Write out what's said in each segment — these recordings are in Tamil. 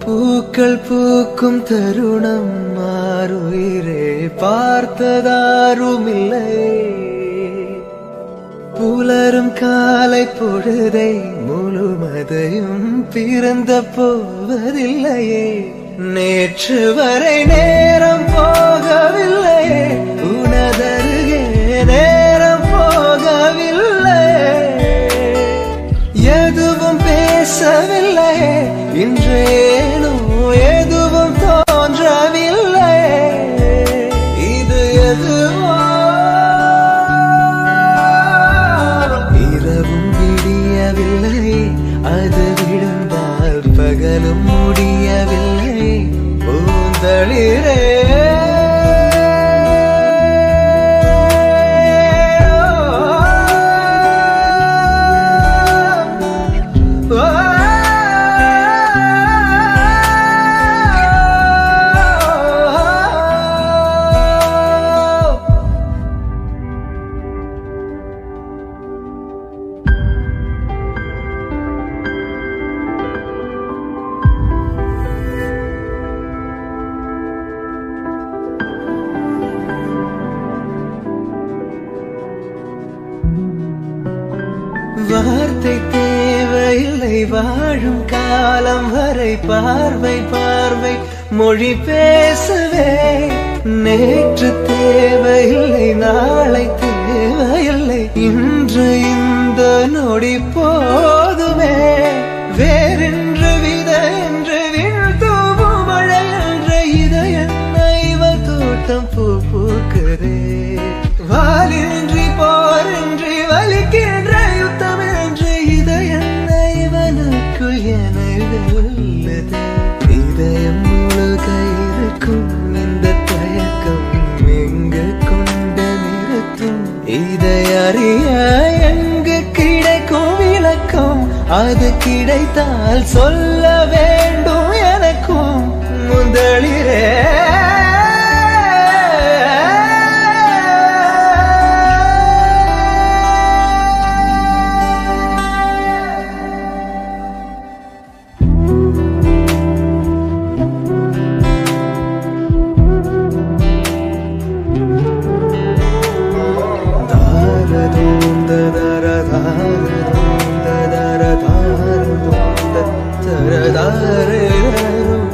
பூக்கள் பூக்கும் தருணம் மாறுயிரே பார்த்ததாருமில்லை புலரும் காலை பொழுதை முழுமதையும் பிறந்த போவதில்லையே நேற்று வரை நேரம் போகவில்லையே உனதருகே நேரம் போகவில்லை எதுவும் பேசவில்லை இன்றேனோ எதுவும் தோன்றவில்லை இது எதுவோ இரவும் விடியவில்லை அது விழுந்தால் பகலும் முடியவில்லை பூந்தளிரே வார்த்தை தேவையில்லை வாழும் காலம் வரை பார்வை பார்வை மொழி பேசவே நேற்று தேவையில்லை நாளை தேவையில்லை இன்று இந்த நொடி போதுமே வேறென்று வித என்று வீழ்த்தூவும் மழை என்ற இதயம் இவள் தோட்டம் பூ பூக்குதே வாலின்றி போரின்றி வலிக்கின்ற யுத்தம் என்று இதயம் இவனுக்குள் என வெல்லுதே இதயம் முழுக இருக்கும் இந்த தயக்கம் எங்கு கொண்டு நிறுத்தும் இதை அறிய எங்கு கிடைக்கும் விளக்கம் அது கிடைத்தால் சொல்ல வேண்டும் எனக்கும் முதலிரே தாரதோம் ததர தாரதோம் ததர தாரதோம் தரதாரரும்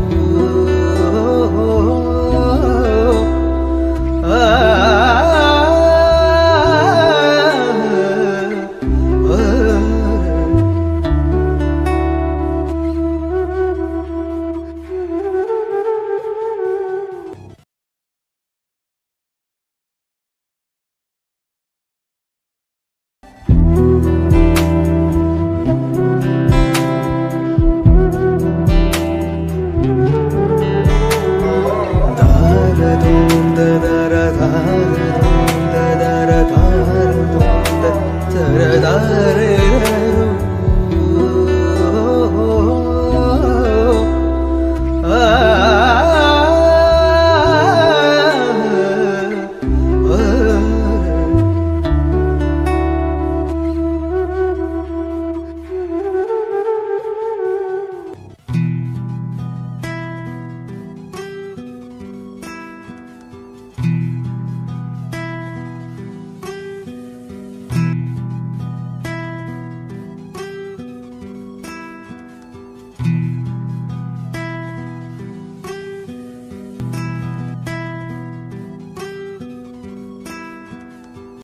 தாரதோம் ததர தாரதோம் ததர தாரதோம் தரதார